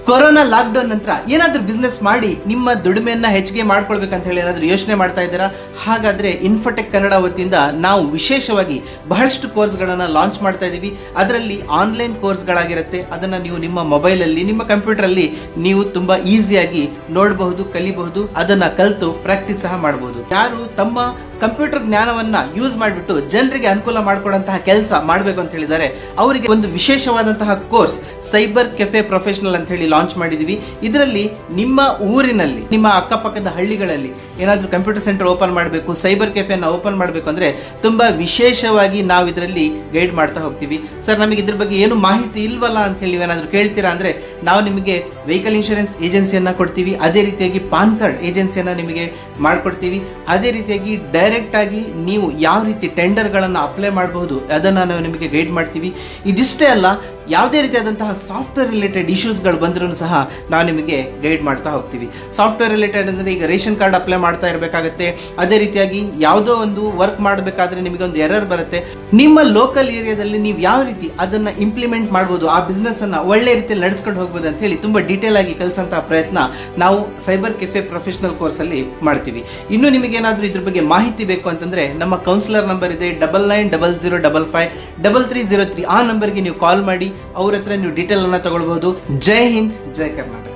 corona lockdown ನಂತರ ಏನಾದ್ರೂ business ಮಾಡಿ ನಿಮ್ಮ ದುಡಿಮೆಯನ್ನ ಹೆಚ್ಚಿಗೆ ಮಾಡ್ಕೊಳ್ಬೇಕಂತ ಹೇಳಿ ಏನಾದ್ರೂ ಯೋಚನೆ ಮಾಡ್ತಾ ಇದ್ದೀರಾ ಹಾಗಾದ್ರೆ ಇನ್ಫೋಟೆಕ್ ಕನ್ನಡ ವತಿಯಿಂದ ನಾವು ವಿಶೇಷವಾಗಿ ಬಹಳಷ್ಟು ಕೋರ್ಸ್ಗಳನ್ನ ಲಾಂಚ್ ಮಾಡ್ತಾ ಇದೀವಿ ಅದರಲ್ಲಿ ಆನ್ಲೈನ್ ಕೋರ್ಸ್ಗಳಾಗಿರುತ್ತೆ ಅದನ್ನ ನೀವು ನಿಮ್ಮ ಮೊಬೈಲ್ ಅಲ್ಲಿ ನಿಮ್ಮ ಕಂಪ್ಯೂಟರ್ ಅಲ್ಲಿ ನೀವು ತುಂಬಾ ಈಸಿಯಾಗಿ ನೋಡಬಹುದು ಕಲಿಬಹುದು ಅದನ್ನ ಕಲಿತು ಪ್ರಾಕ್ಟೀಸ್ ಸಹ ಮಾಡಬಹುದು ಯಾರು ತಮ್ಮ ಕಂಪ್ಯೂಟರ್ ಜ್ಞಾನವನ್ನ ಯೂಸ್ ಮಾಡಿಬಿಟ್ಟು ಜನರಿಗೆ ಅನುಕೂಲ ಮಾಡಿಕೊಡುವಂತಹ ಕೆಲಸ ಮಾಡಬೇಕು ಅಂತ ಹೇಳಿದ್ದಾರೆ ಅವರಿಗೆ ಒಂದು ವಿಶೇಷವಾದಂತಹ ಕೋರ್ಸ್ ಸೈಬರ್ ಕೆಫೆ ಪ್ರೊಫೆಷನಲ್ ಅಂತ ಹೇಳಿ ಲಾಂಚ್ ಮಾಡಿದೀವಿ ಇದರಲ್ಲಿ ನಿಮ್ಮ ಊರಿನಲ್ಲಿ ನಿಮ್ಮ ಅಕ್ಕಪಕ್ಕದ ಹಳ್ಳಿಗಳಲ್ಲಿ ಏನಾದ್ರೂ ಕಂಪ್ಯೂಟರ್ ಸೆಂಟರ್ ಓಪನ್ ಮಾಡಬೇಕು ಸೈಬರ್ ಕೆಫೆನ ಓಪನ್ ಮಾಡಬೇಕು ಅಂದ್ರೆ ತುಂಬಾ ವಿಶೇಷವಾಗಿ ನಾವು ಇದರಲ್ಲಿ ಗೈಡ್ ಮಾಡ್ತಾ ಹೋಗ್ತೀವಿ ಸರ್ ನಮಗೆ ಇದ್ರ ಬಗ್ಗೆ ಏನು ಮಾಹಿತಿ ಇಲ್ವಲ್ಲ ಅಂತ ಹೇಳಿ ಏನಾದ್ರು ಕೇಳ್ತೀರಾ ಅಂದ್ರೆ ನಾವು ನಿಮಗೆ ವೆಹಿಕಲ್ ಇನ್ಶೂರೆನ್ಸ್ ಏಜೆನ್ಸಿಯನ್ನ ಕೊಡ್ತೀವಿ ಅದೇ ರೀತಿಯಾಗಿ ಪಾನ್ ಕಾರ್ಡ್ ಏಜೆನ್ಸಿಯನ್ನ ನಿಮಗೆ ಮಾಡ್ಕೊಡ್ತೀವಿ ಅದೇ ರೀತಿಯಾಗಿ ಡೈರೆಕ್ಟ್ ಆಗಿ ನೀವು ಯಾವ ರೀತಿ ಟೆಂಡರ್ ಗಳನ್ನ ಅಪ್ಲೈ ಮಾಡಬಹುದು ಅದನ್ನ ನಾವು ನಿಮಗೆ ಗೈಡ್ ಮಾಡ್ತೀವಿ ಇದಿಷ್ಟೇ ಅಲ್ಲ ಯಾವುದೇ ರೀತಿಯಾದಂತಹ ಸಾಫ್ಟ್ವೇರ್ ರಿಲೇಟೆಡ್ ಇಶ್ಯೂಸ್ಗಳು ಬಂದ್ರೂ ಸಹ ನಾವು ನಿಮಗೆ ಗೈಡ್ ಮಾಡ್ತಾ ಹೋಗ್ತೀವಿ ಸಾಫ್ಟ್ವೇರ್ ರಿಲೇಟೆಡ್ ಅಂದ್ರೆ ಈಗ ರೇಷನ್ ಕಾರ್ಡ್ ಅಪ್ಲೈ ಮಾಡ್ತಾ ಇರಬೇಕಾಗತ್ತೆ ಅದೇ ರೀತಿಯಾಗಿ ಯಾವುದೋ ಒಂದು ವರ್ಕ್ ಮಾಡಬೇಕಾದ್ರೆ ನಿಮಗೆ ಒಂದು ಎರರ್ ಬರುತ್ತೆ ನಿಮ್ಮ ಲೋಕಲ್ ಏರಿಯಾದಲ್ಲಿ ನೀವು ಯಾವ ರೀತಿ ಅದನ್ನ ಇಂಪ್ಲಿಮೆಂಟ್ ಮಾಡಬಹುದು ಆ ಬಿಸ್ನೆಸ್ ಅನ್ನ ಒಳ್ಳೆ ರೀತಿಯಲ್ಲಿ ನಡೆಸ್ಕೊಂಡು ಹೋಗ್ಬೋದು ಅಂತ ಹೇಳಿ ತುಂಬಾ ಡೀಟೇಲ್ ಆಗಿ ಕಲಿಸಂತಹ ಪ್ರಯತ್ನ ನಾವು ಸೈಬರ್ ಕೆಫೆ ಪ್ರೊಫೆಷನಲ್ ಕೋರ್ಸ್ ಅಲ್ಲಿ ಮಾಡ್ತೀವಿ ಇನ್ನು ನಿಮಗೆ ಏನಾದ್ರೂ ಇದ್ರ ಬಗ್ಗೆ ಮಾಹಿತಿ ಬೇಕು ಅಂತಂದ್ರೆ ನಮ್ಮ ಕೌನ್ಸಿಲರ್ ನಂಬರ್ ಇದೆ double nine double zero double five double three zero three ಆ ನಂಬರ್ಗೆ ನೀವು ಕಾಲ್ ಮಾಡಿ ಅವ್ರ ಹತ್ರ ನೀವು ಡೀಟೇಲ್ ಅನ್ನ ತಗೊಳ್ಬಹುದು ಜೈ ಹಿಂದ್ ಜೈ ಕರ್ನಾಟಕ